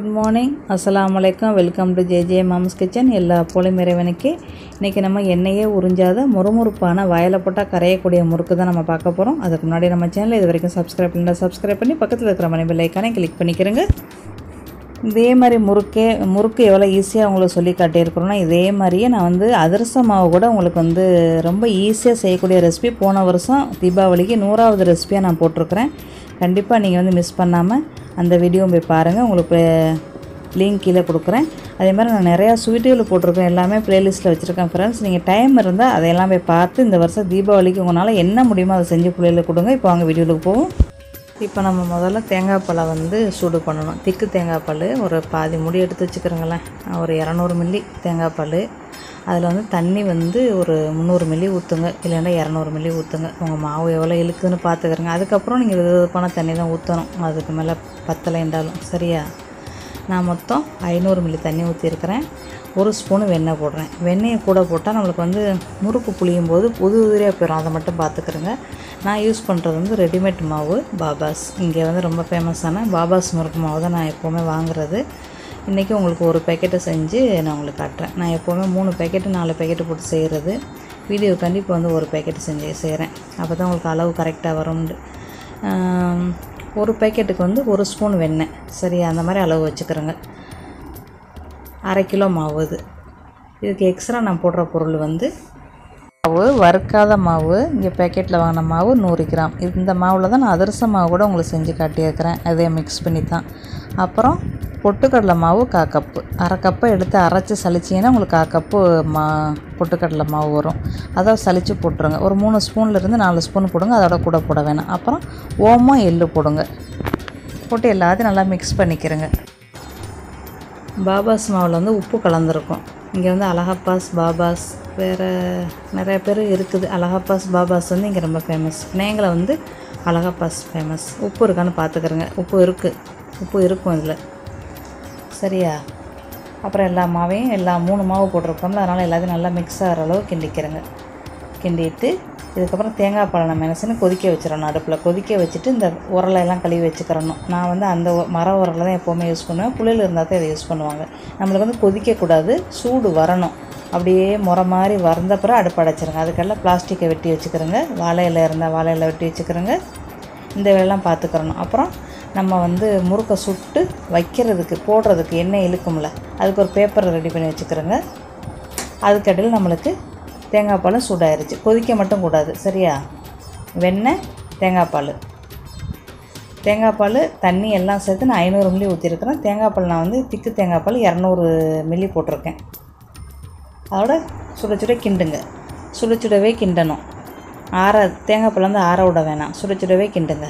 Good morning அஸ்ஸலாமு அலைக்கும் welcome to JJ mom's kitchen எல்லா போலும் இறைவனுக்கு இன்றைக்கி நம்ம எண்ணெயே உறிஞ்சாத முறுமுறுப்பான வயலை போட்டால் கரையக்கூடிய முறுக்கு தான் நம்ம பார்க்க போகிறோம் அதுக்கு முன்னாடி நம்ம சேனல் இது வரைக்கும் சப்ஸ்கிரைப் பண்ணால் சப்ஸ்கிரைப் பண்ணி பக்கத்தில் இருக்கிற மணி பெல் ஐக்கானே கிளிக் பண்ணிக்கிறேங்க இதே மாதிரி முறுக்கே முறுக்கு எவ்வளோ ஈஸியாக உங்களுக்கு சொல்லி காட்டியிருக்கிறோன்னா இதே மாதிரியே நான் வந்து அதிரச மாவு கூட உங்களுக்கு வந்து ரொம்ப ஈஸியாக செய்யக்கூடிய ரெசிபி போன வருஷம் தீபாவளிக்கு நூறாவது ரெசிபியாக நான் போட்டிருக்கிறேன் கண்டிப்பாக நீங்கள் வந்து மிஸ் பண்ணாமல் அந்த வீடியோ போய் பாருங்கள் உங்களுக்கு லிங்க் கீழே கொடுக்குறேன் அதே மாதிரி நான் நிறையா ஸ்வீட்டுகள் போட்டிருக்கேன் எல்லாமே ப்ளேலிஸ்ட்டில் வச்சுருக்கேன் ஃப்ரெண்ட்ஸ் நீங்கள் டைம் இருந்தால் அதையெல்லாம் போய் பார்த்து இந்த வருஷம் தீபாவளிக்கு உங்களால் என்ன முடியுமோ அதை செஞ்சு பிள்ளைகளுக்கு கொடுங்க இப்போ வாங்க வீடியோவுக்கு போவோம் இப்போ நம்ம முதல்ல தேங்காய் பழம் வந்து சூடு பண்ணணும் திக்கு தேங்காய் பல் ஒரு பாதி முடி எடுத்து வச்சுக்கிறோங்களேன் ஒரு இரநூறு மில்லி தேங்காய் பல் அதில் வந்து தண்ணி வந்து ஒரு முந்நூறு மில்லி ஊற்றுங்க இல்லைன்னா இரநூறு மில்லி ஊற்றுங்க உங்கள் மாவு எவ்வளோ இழுக்குதுன்னு பார்த்துக்கிறங்க அதுக்கப்புறம் நீங்கள் வெது வெதுப்பான தண்ணி தான் ஊற்றணும் அதுக்கு மேலே பத்தலைன்றாலும் சரியா நான் மொத்தம் ஐநூறு மில்லி தண்ணி ஊற்றிருக்கிறேன் ஒரு ஸ்பூனு வெண்ணெய் போடுறேன் வெண்ணெயை கூட போட்டால் நம்மளுக்கு வந்து முறுக்கு புளியும் போது புது உதிரியாக போயிடும் அதை மட்டும் பார்த்துக்கிறேங்க நான் யூஸ் பண்ணுறது வந்து ரெடிமேட் மாவு பாபாஸ் இங்கே வந்து ரொம்ப ஃபேமஸான பாபாஸ் முறுக்கு மாவு தான் நான் எப்போவுமே வாங்குறது இன்றைக்கி உங்களுக்கு ஒரு பேக்கெட்டை செஞ்சு நான் உங்களுக்கு காட்டுறேன் நான் எப்போவுமே மூணு பேக்கெட்டு நாலு பேக்கெட்டு போட்டு செய்கிறது வீடியோ கண்டிப்பாக வந்து ஒரு பேக்கெட்டு செஞ்சு செய்கிறேன் அப்போ தான் உங்களுக்கு அளவு கரெக்டாக வரும்னு ஆம், ஒரு பேக்கெட்டுக்கு வந்து ஒரு ஸ்பூன் வெண்ணெய் சரியா அந்த மாதிரி அளவு வச்சுக்கிறேங்க அரை கிலோ மாவு இது இதுக்கு எக்ஸ்ட்ரா நான் போடுற பொருள் வந்து மாவு வறுக்காத மாவு இங்கே பேக்கெட்டில் வாங்கின மாவு நூறு கிராம் இந்த மாவில் தான் நான் அதிரச மாவு கூட உங்களுக்கு செஞ்சு காட்டியிருக்கிறேன் அதே மிக்ஸ் பண்ணி தான் அப்புறம் பொட்டுக்கடலை மாவு கா கப்பு அரை கப்பை எடுத்து அரைச்சி சலிச்சிங்கன்னா உங்களுக்கு கா கப்பு மா பொட்டுக்கடலை மாவு வரும் அதை சலித்து போட்டுருங்க ஒரு மூணு ஸ்பூன்லேருந்து நாலு ஸ்பூன் போடுங்க அதோட கூட போட வேணாம் அப்புறம் ஓமம் எள்ளு போடுங்க போட்டு எல்லாத்தையும் நல்லா மிக்ஸ் பண்ணிக்கிறேங்க பாபாஸ் மாவில் வந்து உப்பு கலந்துருக்கும் இங்கே வந்து அலஹப்பாஸ் பாபாஸ் வேறு நிறைய பேர் இருக்குது அலஹப்பாஸ் பாபாஸ் வந்து இங்கே ரொம்ப ஃபேமஸ் நேங்களை வந்து அலஹப்பாஸ் ஃபேமஸ் உப்பு இருக்கான்னு பார்த்துக்கிறேங்க உப்பு இருக்குது உப்பு இருக்கும் இதில் சரியா அப்புறம் எல்லா மாவையும் எல்லா மூணு மாவு போட்டிருக்கோம்ல அதனால் எல்லாத்தையும் நல்லா மிக்ஸ் ஆகிற அளவு கிண்டிக்கிறேங்க கிண்டிட்டு இதுக்கப்புறம் தேங்காய் பாலை நம்ம என்ன செய்யணும் கொதிக்க வச்சிடணும் அடுப்பில் கொதிக்க வச்சுட்டு இந்த உரலை எல்லாம் கழுவி வச்சுக்கிறணும் நான் வந்து அந்த உ- மர உரலை தான் எப்போவுமே யூஸ் பண்ணுவேன் புளியில் இருந்தால் தான் இதை யூஸ் பண்ணுவாங்க நம்மளுக்கு வந்து கொதிக்கக்கூடாது சூடு வரணும் அப்படியே முறை மாதிரி வறந்த பிறகு அடுப்பு அடைச்சிருங்க அதுக்கெல்லாம் பிளாஸ்டிக்கை வெட்டி வச்சுக்கிறோங்க வாழை இலை இருந்தால் வாழை இலை வெட்டி வச்சுக்கிறோங்க இந்த வேலைலாம் பார்த்துக்கிறணும் அப்புறம் நம்ம வந்து முறுக்கை சுட்டு வைக்கிறதுக்கு போடுறதுக்கு எண்ணெய் இழுக்கும்ல அதுக்கு ஒரு பேப்பரை ரெடி பண்ணி வச்சுக்கிறோங்க அதுக்கடையில் நம்மளுக்கு தேங்காய் பால் சூடாயிருச்சு கொதிக்க மட்டும் கூடாது சரியா வெண்ணெய் தேங்காய் பால் தேங்காய் பால் தண்ணி எல்லாம் சேர்த்து நான் ஐநூறு மில்லி ஊற்றிருக்கிறேன் தேங்காய் பால் நான் வந்து திக்கு தேங்காய் பால் இரநூறு மில்லி போட்டிருக்கேன் அதோட சுட சுட கிண்டுங்க சுட சுடவே கிண்டணும் ஆற தேங்காய் பால் வந்து ஆற விட வேணாம் சுட சுடவே கிண்டுங்க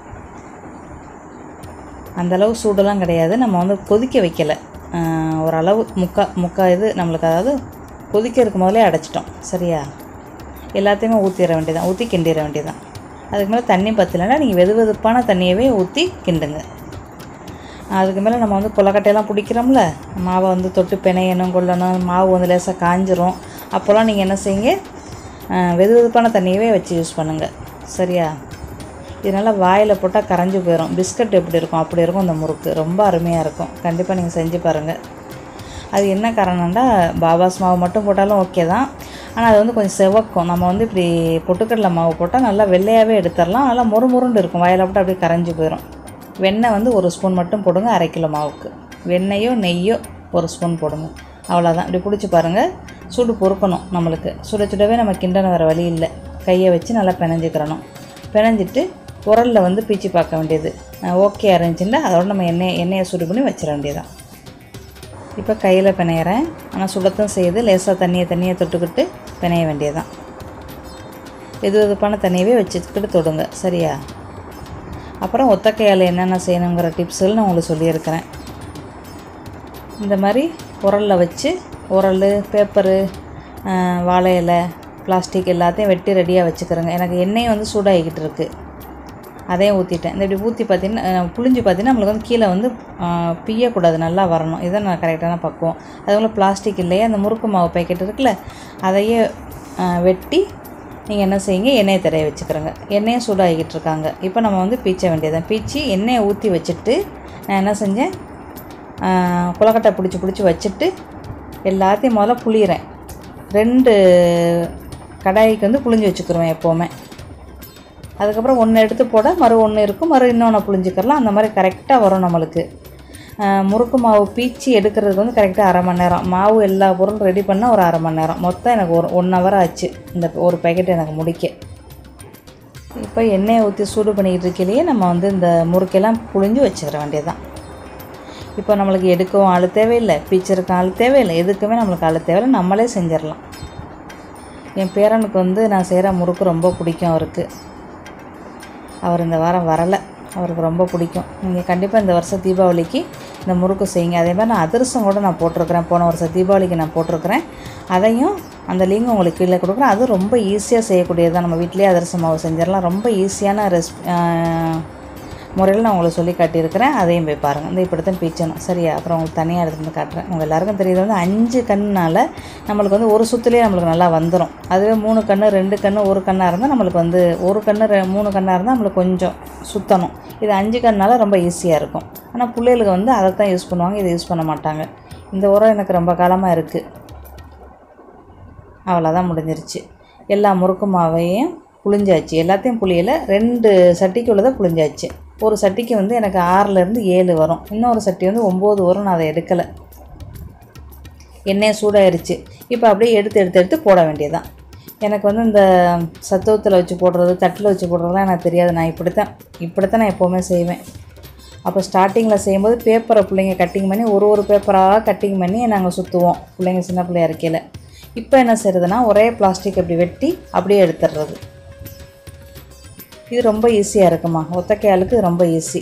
அந்தளவு சூடெல்லாம் கிடையாது நம்ம வந்து கொதிக்க வைக்கலை ஆஹ் ஓரளவு முக்கா முக்கா இது நம்மளுக்கு அதாவது கொதிக்கிறதுக்கு முதலே அடைச்சிட்டோம் சரியா எல்லாத்தையுமே ஊற்றிட வேண்டியதான் ஊற்றி கிண்டிட வேண்டியதான் அதுக்கு மேலே தண்ணி பத்தலைன்னா நீங்கள் வெது வெதுப்பான தண்ணியவே ஊற்றி கிண்டுங்க அதுக்கு மேலே நம்ம வந்து கொலக்கட்டையெல்லாம் பிடிக்கிறோம்ல மாவை வந்து தொட்டு பிணையணும் கொள்ளணும் மாவு வந்து லேசாக காஞ்சிரும் அப்போல்லாம் நீங்கள் என்ன செய்யுங்க ஆஹ் வெது வெதுப்பான தண்ணியவே வச்சு யூஸ் பண்ணுங்கள் சரியா இதனால் வாயில் போட்டால் கரைஞ்சி போயிடும் பிஸ்கட் எப்படி இருக்கும் அப்படி இருக்கும் இந்த முறுக்கு ரொம்ப அருமையாக இருக்கும் கண்டிப்பாக நீங்கள் செஞ்சு பாருங்கள் அது என்ன காரணம்னா பாபாஸ் மாவு மட்டும் போட்டாலும் ஓகே தான் ஆனால் அது வந்து கொஞ்சம் செவக்கும் நம்ம வந்து இப்படி பொட்டுக்கடலை மாவு போட்டால் நல்லா வெள்ளையாகவே எடுத்துடலாம் நல்லா முறுமுறுண்டு இருக்கும் வாயில் போட்டால் அப்படியே கரைஞ்சி போயிடும் வெண்ணெய் வந்து ஒரு ஸ்பூன் மட்டும் போடுங்க அரை கிலோ மாவுக்கு வெண்ணெயோ நெய்யோ ஒரு ஸ்பூன் போடுங்க அவ்வளோதான் இப்படி பிடிச்சி பாருங்கள் சூடு பொறுக்கணும் நம்மளுக்கு சுட சுடவே நம்ம கிண்டன வர வழி இல்லை கையை வச்சு நல்லா பிணைஞ்சிக்கிறணும் பிணைஞ்சிட்டு உரலில் வந்து பீச்சி பார்க்க வேண்டியது ஓகே இருந்துச்சுன்னா அதோட நம்ம எண்ணெய் எண்ணெயை சூடு பண்ணி வச்சிட வேண்டியதான் இப்போ கையில் பிணையிறேன் ஆனால் சுடத்தும் செய்யுது லேசாக தண்ணியை தண்ணியை தொட்டுக்கிட்டு பிணைய வேண்டியதான் வெது வெதுப்பான தண்ணியவே வச்சுக்கிட்டு தொடுங்க சரியா அப்புறம் ஒத்தக்கையால் என்னென்ன செய்யணுங்கிற டிப்ஸுகள் நான் உங்களுக்கு சொல்லியிருக்கிறேன் இந்த மாதிரி உரலில் வச்சு உரல் பேப்பரு வாழை இலை பிளாஸ்டிக் எல்லாத்தையும் வெட்டி ரெடியாக வச்சுக்கிறேங்க எனக்கு எண்ணெய் வந்து சூடாகிக்கிட்டு இருக்குது அதையும் ஊற்றிட்டேன் இந்த இப்படி ஊற்றி பார்த்தீங்கன்னா அஹ், புளிஞ்சு பார்த்தீங்கன்னா நம்மளுக்கு வந்து கீழே வந்து அஹ், பிய்யக்கூடாது நல்லா வரணும் இதுதான் நான் கரெக்டான பக்குவம் அதுபோல் பிளாஸ்டிக் இல்லையே அந்த முறுக்கு மாவு பேக்கெட் இருக்குல்ல அதையே அஹ், வெட்டி நீங்கள் என்ன செய்யுங்க எண்ணெயை தடைய வச்சுக்கிறோங்க எண்ணெயும் சூடாகிக்கிட்டு இருக்காங்க இப்போ நம்ம வந்து பீச்ச வேண்டியதான் பீச்சி எண்ணெயை ஊற்றி வச்சுட்டு நான் என்ன செஞ்சேன் ஆஹ், கொலக்கட்டை பிடிச்சி பிடிச்சி வச்சுட்டு எல்லாத்தையும் முதல்ல புளியிறேன் ரெண்டு கடாய்க்கு வந்து புளிஞ்சு வச்சுக்கிருவேன் எப்போவுமே அதுக்கப்புறம் ஒன்று எடுத்து போட மறு ஒன்று இருக்கும் மறு இன்னொன்று புளிஞ்சிக்கிறலாம் அந்த மாதிரி கரெக்டாக வரும் நம்மளுக்கு ஆஹ் முறுக்கு மாவு பீச்சி எடுக்கிறதுக்கு வந்து கரெக்டாக அரை மணி நேரம் மாவு எல்லா பொருளும் ரெடி பண்ண ஒரு அரை மணி நேரம் மொத்தம் எனக்கு ஒரு ஒன் ஹவர் ஆச்சு இந்த ஒரு பேக்கெட் எனக்கு முடிக்க இப்போ எண்ணெயை ஊற்றி சூடு பண்ணிக்கிட்டு இருக்கையிலேயே நம்ம வந்து இந்த முறுக்கெல்லாம் புழிஞ்சு வச்சுக்கிற வேண்டியதுதான் இப்போ நம்மளுக்கு எடுக்கவும் ஆள் தேவையில்லை பீச்சருக்கு ஆள் தேவையில்லை எதுக்குமே நம்மளுக்கு ஆள் தேவையில்லை நம்மளே செஞ்சிடலாம் என் பேரனுக்கு வந்து நான் செய்கிற முறுக்கு ரொம்ப பிடிக்கும் அவருக்கு அவர் இந்த வாரம் வரலை அவருக்கு ரொம்ப பிடிக்கும் நீங்கள் கண்டிப்பாக இந்த வருஷம் தீபாவளிக்கு இந்த முறுக்கு செய்யுங்க அதே மாதிரி நான் அதிரசம் கூட நான் போட்டிருக்கிறேன் போன வருஷம் தீபாவளிக்கு நான் போட்டிருக்கிறேன் அதையும் அந்த லிங்க் உங்களுக்கு கீழே கொடுக்குறேன் அது ரொம்ப ஈஸியாக செய்யக்கூடியது தான் நம்ம வீட்டிலேயே அதிரசம் மாவு செஞ்சிடலாம் ரொம்ப ஈஸியான ரெசிபி முறையில் நான் உங்களுக்கு சொல்லி காட்டியிருக்கிறேன் அதையும் போய் பாருங்கள் இந்த இப்படி தான் பீச்சணும் சரியா அப்புறம் உங்களுக்கு தனியாக எடுத்து வந்து காட்டுறேன் உங்கள் எல்லாருக்கும் தெரியுது வந்து அஞ்சு கண்ணுனால நம்மளுக்கு வந்து ஒரு சுற்றுலேயே நம்மளுக்கு நல்லா வந்துடும் அதுவே மூணு கண்ணு ரெண்டு கண்ணு ஒரு கண்ணாக இருந்தால் நம்மளுக்கு வந்து ஒரு கண்ணு ரெ- மூணு கண்ணாக இருந்தால் நம்மளுக்கு கொஞ்சம் சுற்றணும் இது அஞ்சு கண்ணால ரொம்ப ஈஸியாக இருக்கும் ஆனால் பிள்ளைகளுக்கு வந்து அதை தான் யூஸ் பண்ணுவாங்க இதை யூஸ் பண்ண மாட்டாங்க இந்த உரம் எனக்கு ரொம்ப காலமாக இருக்குது அவ்வளோதான் முடிஞ்சிருச்சு எல்லா முறுக்கு மாவையும் புளிஞ்சாச்சு எல்லாத்தையும் புளியலை ரெண்டு சட்டிக்கு உள்ளதை புளிஞ்சாச்சு ஒரு சட்டிக்கு வந்து எனக்கு ஆறுலேருந்து ஏழு வரும் இன்னொரு சட்டி வந்து ஒம்பது வரும் நான் அதை எடுக்கலை எண்ணெய் சூடாயிருச்சு இப்போ அப்படியே எடுத்து எடுத்து எடுத்து போட வேண்டியதுதான் எனக்கு வந்து இந்த சத்துவத்தில் வச்சு போடுறது தட்டில் வச்சு போடுறதுலாம் எனக்கு தெரியாது நான் இப்படித்தான் இப்படித்தான் நான் எப்போவுமே செய்வேன் அப்போ ஸ்டார்டிங்கில் செய்யும்போது பேப்பரை பிள்ளைங்க கட்டிங் பண்ணி ஒரு ஒரு பேப்பராக கட்டிங் பண்ணி நாங்கள் சுற்றுவோம் பிள்ளைங்க சின்ன பிள்ளையா இருக்கையில் இப்போ என்ன செய்கிறதுனா ஒரே பிளாஸ்டிக் அப்படி வெட்டி அப்படியே எடுத்துடுறது இது ரொம்ப ஈஸியாக இருக்குமா ஒத்தக்கையாளுக்கு இது ரொம்ப ஈஸி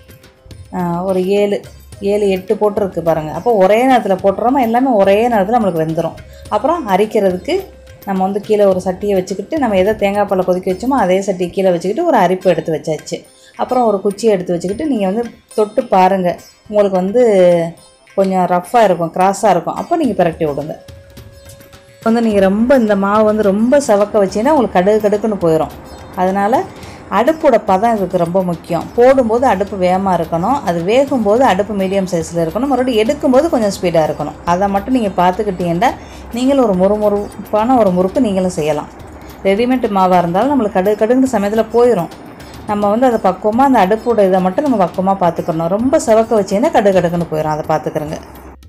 ஒரு ஏழு ஏழு எட்டு போட்டிருக்கு பாருங்கள் அப்போ ஒரே நேரத்தில் போட்டுறோமா எல்லாமே ஒரே நேரத்தில் நம்மளுக்கு வெந்துடும் அப்புறம் அரிக்கிறதுக்கு நம்ம வந்து கீழே ஒரு சட்டியை வச்சுக்கிட்டு நம்ம எதை தேங்காய் பாலை கொதிக்க வச்சோமோ அதே சட்டியை கீழே வச்சுக்கிட்டு ஒரு அரிப்பு எடுத்து வச்சாச்சு அப்புறம் ஒரு குச்சியை எடுத்து வச்சுக்கிட்டு நீங்கள் வந்து தொட்டு பாருங்கள் உங்களுக்கு வந்து கொஞ்சம் ரஃப்பாக இருக்கும் கிராஸாக இருக்கும் அப்போ நீங்கள் பிரட்டி விடுங்க வந்து நீங்கள் ரொம்ப இந்த மாவு வந்து ரொம்ப சவக்க வச்சீங்கன்னா உங்களுக்கு கடுகு கடுக்குன்னு போயிடும் அதனால் அடுப்போட பதம் இதுக்கு ரொம்ப முக்கியம் போடும்போது அடுப்பு வேகமாக இருக்கணும் அது வேகும்போது அடுப்பு மீடியம் சைஸில் இருக்கணும் மறுபடியும் எடுக்கும்போது கொஞ்சம் ஸ்பீடாக இருக்கணும் அதை மட்டும் நீங்கள் பார்த்துக்கிட்டீங்கன்னா நீங்களும் ஒரு முறுமுறுப்பான ஒரு முறுக்கு நீங்களும் செய்யலாம் ரெடிமேட் மாவாக இருந்தாலும் நம்மளுக்கு கடுகு கடுங்குற சமயத்தில் போயிடும் நம்ம வந்து அதை பக்குவமாக அந்த அடுப்போட இதை மட்டும் நம்ம பக்குவமாக பார்த்துக்கணும் ரொம்ப சவக்க வச்சீங்கன்னா கடுகு கடுக்குன்னு போயிடும் அதை பார்த்துக்கிறங்க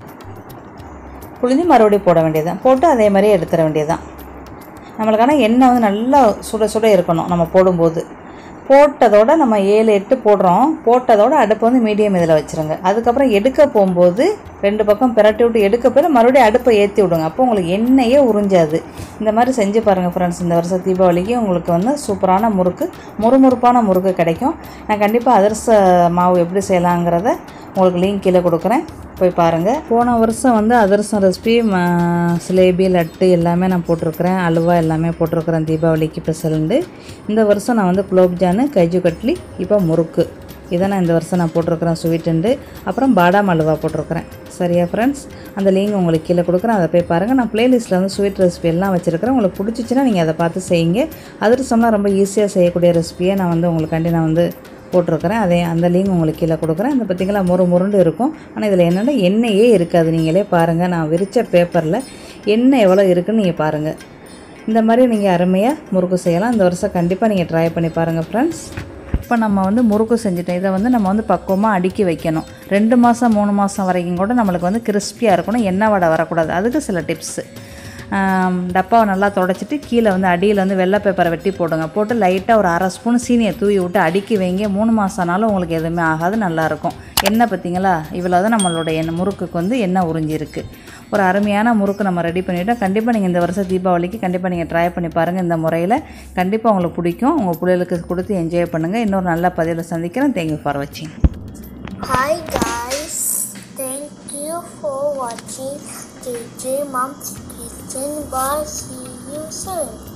புழிஞ்சு மறுபடியும் போட வேண்டியதுதான் போட்டு அதே மாதிரியே எடுத்துட வேண்டியதுதான் நம்மளுக்கு ஆனால் எண்ணெய் வந்து நல்லா சுட சுட இருக்கணும் நம்ம போடும்போது போட்டதோட நம்ம ஏழு எட்டு போடுறோம் போட்டதோட அடுப்பு வந்து மீடியம் இதில் வச்சுருங்க அதுக்கப்புறம் எடுக்க போகும்போது ரெண்டு பக்கம் பிரட்டி விட்டு எடுக்க போய் மறுபடியும் அடுப்பை ஏற்றி விடுங்க அப்போ உங்களுக்கு எண்ணெயே உறிஞ்சாது இந்த மாதிரி செஞ்சு பாருங்கள் ஃப்ரெண்ட்ஸ் இந்த வருஷம் தீபாவளிக்கு உங்களுக்கு வந்து சூப்பரான முறுக்கு முறுமுறுப்பான முறுக்கு கிடைக்கும் நான் கண்டிப்பாக அதிரச மாவு எப்படி செய்யலாங்கிறத உங்களுக்கு லிங்க் கீழே கொடுக்குறேன் போய் பாருங்கள் போன வருஷம் வந்து அதிரசம் ரெசிபி சிலேபி லட்டு எல்லாமே நான் போட்டிருக்கிறேன் அல்வா எல்லாமே போட்டிருக்கிறேன் தீபாவளிக்கு ஸ்பெஷலுண்டு இந்த வருஷம் நான் வந்து குலோப்ஜானு கைஜு கட்லி இப்போ முறுக்கு இதை நான் இந்த வருஷம் நான் போட்டிருக்கிறேன் ஸ்வீட்டுண்டு அப்புறம் பாதாம் அல்வா போட்டிருக்கிறேன் சரியா ஃப்ரெண்ட்ஸ் அந்த லிங்க் உங்களுக்கு கீழே கொடுக்குறேன் அதை போய் பாருங்கள் நான் ப்ளேலிஸ்ட்டில் வந்து ஸ்வீட் ரெசிபி எல்லாம் வச்சுருக்கிறேன் உங்களுக்கு பிடிச்சிச்சின்னா நீங்கள் அதை பார்த்து செய்யுங்க அதிரசம்லாம் ரொம்ப ஈஸியாக செய்யக்கூடிய ரெசிபியை நான் வந்து உங்களுக்காண்டி நான் வந்து போட்டிருக்கிறேன் அதே அந்த லிங்க் உங்களுக்கு கீழே கொடுக்குறேன் இந்த பார்த்திங்களா முறு முருண்டு இருக்கும் ஆனால் இதில் என்னென்னா எண்ணெயே இருக்காது நீங்களே பாருங்கள் நான் விரித்த பேப்பரில் எண்ணெய் எவ்வளோ இருக்குன்னு நீங்கள் பாருங்கள் இந்த மாதிரி நீங்கள் அருமையாக முறுக்கு செய்யலாம் இந்த வருஷம் கண்டிப்பாக நீங்கள் ட்ரை பண்ணி பாருங்கள் ஃப்ரெண்ட்ஸ் இப்போ நம்ம வந்து முறுக்கு செஞ்சுட்டோம் இதை வந்து நம்ம வந்து பக்குவமாக அடுக்கி வைக்கணும் ரெண்டு மாதம் மூணு மாதம் வரைக்கும் கூட நம்மளுக்கு வந்து கிறிஸ்பியாக இருக்கணும் எண்ணெய் வடை வரக்கூடாது அதுக்கு சில டிப்ஸு டப்பாவை நல்லா தொடச்சிட்டு கீழே வந்து அடியில் வந்து வெள்ளை பேப்பரை வெட்டி போடுங்க போட்டு லைட்டாக ஒரு அரை ஸ்பூன் சீனியை தூவி விட்டு அடுக்கி வைங்க மூணு மாதம்னாலும் உங்களுக்கு எதுவுமே ஆகாது நல்லாயிருக்கும் எண்ணெய் பார்த்தீங்களா இவ்வளோ தான் நம்மளோட எண்ணெய் முறுக்குக்கு வந்து எண்ணெய் உறிஞ்சிருக்கு ஒரு அருமையான முறுக்கு நம்ம ரெடி பண்ணிட்டோம் கண்டிப்பாக நீங்கள் இந்த வருஷம் தீபாவளிக்கு கண்டிப்பாக நீங்கள் ட்ரை பண்ணி பாருங்கள் இந்த முறையில் கண்டிப்பாக உங்களுக்கு பிடிக்கும் உங்கள் பிள்ளைகளுக்கு கொடுத்து என்ஜாய் பண்ணுங்கள் இன்னொரு நல்ல பதிவில் சந்திக்கிறேன் தேங்க்யூ ஃபார் வாட்சிங் Hi guys, thank you for watching JJ Mom's Kitchen. Bye, see you soon.